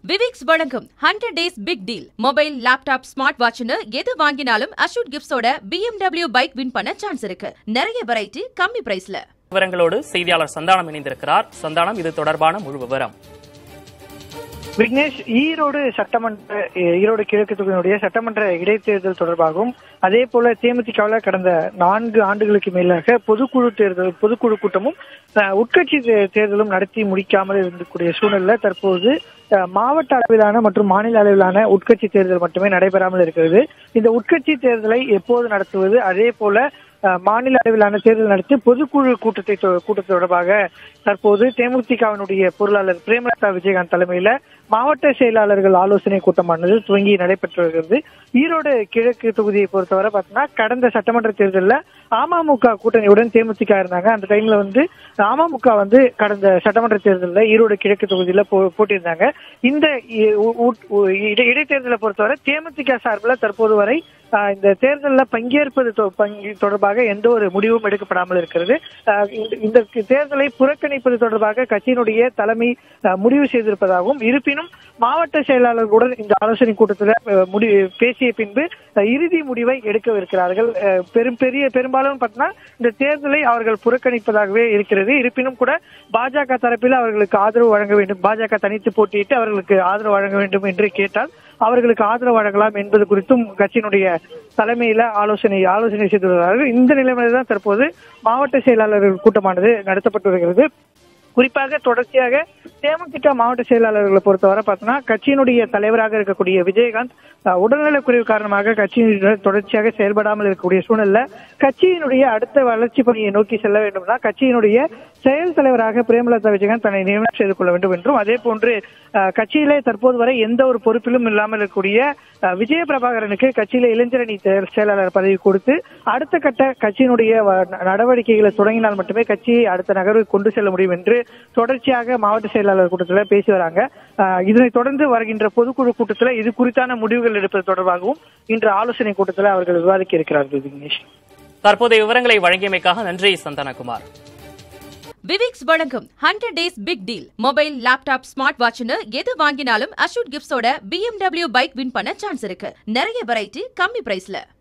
விவிக்ஸ் வழங்கும் hundred days big deal mobile laptop smart வாட்ச்னு எது வாங்கினாலும் அஷூட் கிஃப்ட்ஸோட BMW பைக் வின் பண்ண சான்ஸ் இருக்கு நிறைய வெரைட்டி கம்மி பிரைஸ்ல விவரங்களோடு செய்தியாளர் சந்தானம் இணைந்திருக்கிறார் சந்தானம் இது தொடர்பான முழு விவரம் விக்னேஷ் ஈரோடு சட்டமன்ற ஈரோடு கிழக்கு தொகுதியினுடைய சட்டமன்ற இடைத்தேர்தல் தொடர்பாகவும் அதே போல தேமுதிகவில் கடந்த நான்கு ஆண்டுகளுக்கு மேலாக பொதுக்குழு தேர்தல் பொதுக்குழு கூட்டமும் அஹ், உட்கட்சி தே- தேர்தலும் நடத்தி முடிக்காமல் இருக்கக்கூடிய சூழல்ல தற்போது அஹ், மாவட்ட அளவிலான மற்றும் மாநில அளவிலான உட்கட்சி தேர்தல் மட்டுமே நடைபெறாமல் இருக்கிறது இந்த உட்கட்சி தேர்தலை எப்போது நடத்துவது அதே போல அஹ், மாநில அளவிலான தேர்தல் நடத்தி பொதுக்குழு கூட்டத்தை தொ- கூட்டத் தொடர்பாக தற்போது தேமுதிகவினுடைய பொருளாளர் பிரேமலதா விஜயகாந்த் தலைமையில மாவட்ட செயலாளர்கள் ஆலோசனை கூட்டமானது துவங்கி நடைபெற்று வருகிறது ஈரோடு கிழக்கு தொகுதியை பொறுத்தவரை பார்த்தீங்கன்னா கடந்த சட்டமன்ற தேர்தலில் அமமுக கூட்டணியுடன் தேமுதிக இருந்தாங்க அந்த டைம்ல வந்து அமமுக வந்து கடந்த சட்டமன்ற தேர்தலில் ஈரோடு கிழக்கு தொகுதியில போ- போட்டியிருந்தாங்க இந்த இ- உ- உட்- உ- இடை- இடைத்தேர்தலை பொறுத்தவரை தேமுதிக சார்பில் தற்போது வரை ஆஹ், இந்த தேர்தலில் பங்கேற்பது தொ- பங்கு- தொடர்பாக எந்த ஒரு முடிவும் எடுக்கப்படாமல் இருக்கிறது ஆஹ், இந்த- இந்த தேர்தலை புறக்கணிப்பது தொடர்பாக கட்சியினுடைய தலைமை ஆஹ், முடிவு செய்திருப்பதாகவும் இருப்பினும் மாவட்ட செயலாளர்களுடன் இந்த ஆலோசனை கூட்டத்தில் ஆஹ், முடி பேசிய பின்பு ஆஹ், இறுதி முடிவை எடுக்கவிருக்கிறார்கள் ஆஹ், பெரும் பெரிய பெரும்பாலும் பார்த்தீங்கன்னா இந்த தேர்தலை அவர்கள் புறக்கணிப்பதாகவே இருக்கிறது இருப்பினும் கூட பாஜக தரப்பில் அவர்களுக்கு ஆதரவு வழங்க வேண்டும் பாஜக தனித்து போட்டியிட்டு அவர்களுக்கு ஆதரவு வழங்க வேண்டும் என்று கேட்டால் அவர்களுக்கு ஆதரவு வழங்கலாம் என்பது குறித்தும் கட்சியினுடைய தலைமையில ஆலோசனை ஆலோசனை செய்து வருகிறார்கள் இந்த நிலைமையில தான் தற்போது மாவட்ட செயலாளர்கள் கூட்டமானது நடத்தப்பட்டு வருகிறது குறிப்பாக தொடர்ச்சியாக தேமுதிக மாவட்ட செயலாளர்களை பொறுத்தவரை பார்த்தோம்னா கட்சியினுடைய தலைவராக இருக்கக்கூடிய விஜயகாந்த் அஹ், உடல்நலக்குறைவு காரணமாக கட்சியினுடன் தொடர்ச்சியாக செயல்படாமல் இருக்கக்கூடிய சூழல்ல கட்சியினுடைய அடுத்த வளர்ச்சி பணியை நோக்கி செல்ல வேண்டும்னா கட்சியினுடைய செயல் தலைவராக பிரேமலதா விஜயகாந்த் தன்னை நியமனம் செய்து கொள்ள வேண்டும் என்றும் அதே போன்று அஹ், கட்சியிலே தற்போது வரை எந்த ஒரு பொறுப்பிலும் இல்லாமல் இருக்கக்கூடிய அஹ், விஜய பிரபாகரனுக்கு கட்சியில இளைஞரணி செயல்- செயலாளர் பதவி கொடுத்து அடுத்த கட்ட கட்சியினுடைய வ- நடவடிக்கைகளை தொடங்கினால் மட்டுமே கட்சியை அடுத்த நகர்வுக்கு கொண்டு செல்ல முடியும் என்று தொடர்ச்சியாக மாவட்ட செயலாளர் கூட்டத்தில் பேசி வராங்க அஹ், இதனைத் தொடர்ந்து வருகின்ற பொதுக்குழு கூட்டத்தில் இது குறித்தான முடிவுகள் எடுப்பது தொடர்பாகவும் இன்று ஆலோசனை கூட்டத்தில் அவர்கள் விவாதிக்க இருக்கிறார்கள் விக்னேஷ் தற்போதைய விவரங்களை வழங்கியமைக்காக நன்றி சந்தானகுமார் விவிக்ஸ் வழங்கும் hundred days big deal mobile laptop smart வாட்ச்னு எது வாங்கினாலும் அஷூட் கிஃப்ட்ஸோட BMW பைக் வின் பண்ண சான்ஸ் இருக்கு நிறைய வெரைட்டி கம்மி பிரைஸ்ல